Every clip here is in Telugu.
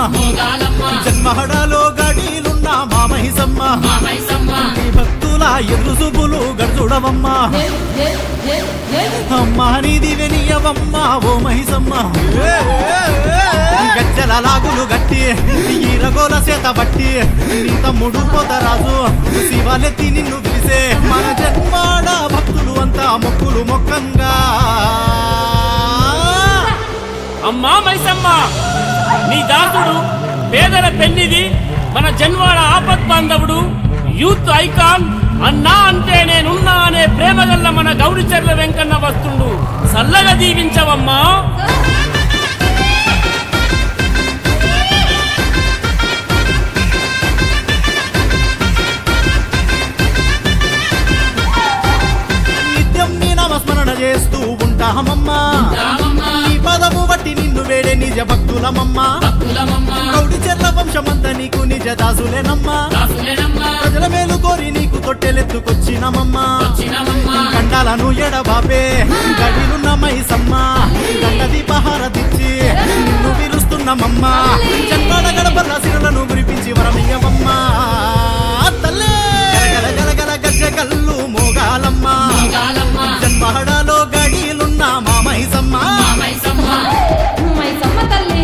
మోగాలమ్మ జన్మహడలో గడీలున్న మా మహిసమ్మ మా మైసమ్మ నీ భక్తుల ఎదురు సుబులు గడుచుడవమ్మా అమ్మా నీది వెనియవమ్మ ఓ మహిసమ్మ గజ్జల లాగులు గట్టి ఈరగోల చేత బట్టి నీ తమ్ముడు పోతరాజు శివాలెత్తి నిన్ను పిలిసే మన జన్మాడ భక్తులు అంతా మొక్కులు మొక్కంగా అమ్మా మైసమ్మ నీ దాసుడు పేదల పెన్నిది మన జన్వాడ ఆపత్ బాంధవుడు యూత్ ఐకాన్ అన్నా అంటే నేనున్నా అనే ప్రేమగల్ల మన గౌరిచర్ల వెంకన్న వస్తుండు చల్లగా దీవించవమ్మా నిత్యం నీ నామస్మరణ చేస్తూ ఉంటామమ్మా రామమ్మ నీ పదము బట్టి నిన్ను వేడే నిజ భక్తులమమ్మా భక్తులమమ్మ గౌడి చెర్ల వంశమంతా నీకు నిజ దాసులేనమ్మా దాసులేనమ్మ ప్రజల మేలు కోరి నీకు తొట్టెలెత్తుకొచ్చినమమ్మా చిన్నమమ్మ గండాలను ఎడబాపే గడిలున్న మైసమ్మ గండ దీపహార తెచ్చి నిన్ను పిలుస్తున్నామమ్మా జన్మడ గడపల సిరులను గురిపించి వరమయ్యవమ్మా తల్లే గలగల గలగల గజ్జ కల్లు మోగాలమ్మ మోగాలమ్మ జన్మహడలో గడిలున్న మా మైసమ్మ మా మైసమ్మ మైసమ్మ తల్లి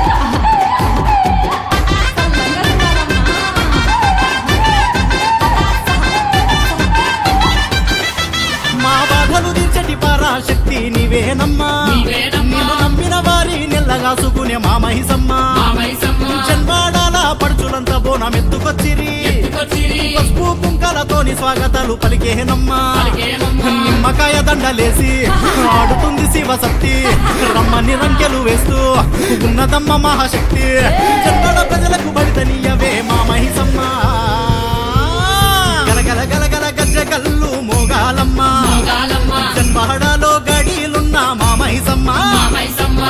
మా బాధలు తీర్చటి పరాశక్తి నీవేనమ్మా నీవేనమ్మా. నిన్ను నమ్మిన వారి నెల్లగాసుకునే మా మహిసమ్మ మా మైసమ్మ జన్మాడాల పడుచులంతా బోనమెత్తుకొచ్చిరి ఎత్తుకొచ్చిరి పసుపు కుంకాలతోని స్వాగతాలు పలికేనమ్మా పలికేనమ్మా. నిమ్మకాయ దండలేసి ఆడుతుంది శివశక్తి రమ్మని రంకెలు వేస్తూ ఉన్నదమ్మ మహాశక్తి జన్మడ ప్రజలకు బడితనీయవే మా మహిసమ్మ గలగల గలగల గజ్జ గల్లు మోగాలమ్మ మోగాలమ్మ జన్మహడలో గడిలున్న మా మహిసమ్మ మా మైసమ్మ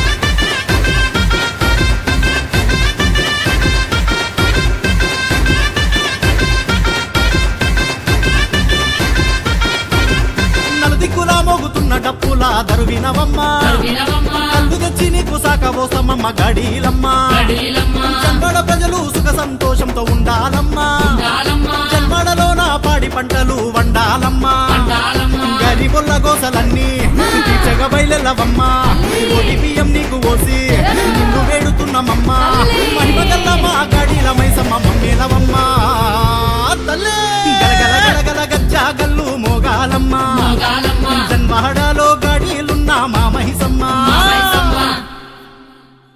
నలుదిక్కులా మోగుతున్న డప్పుల దరువినవమ్మ వినవమ్మ కళ్ళు తెచ్చి నీకు సాకబోసమ్మమ్మ గడీలమ్మ గడీలమ్మ జన్మడ ప్రజలు సుఖ సంతోషంతో ఉండాలమ్మా ఉండాలమ్మ జన్మడలోన పాడి పంటలు వండాలమ్మా ఉండాలమ్మ గరిబొల్ల గోసలన్నీ తీర్చగ బయలెల్లవమ్మా ఓటి బియ్యం నీకు ఓసి నిన్ను వేడుతున్నామమ్మా మహిమగల్ల మా గడీల మైసమ్మ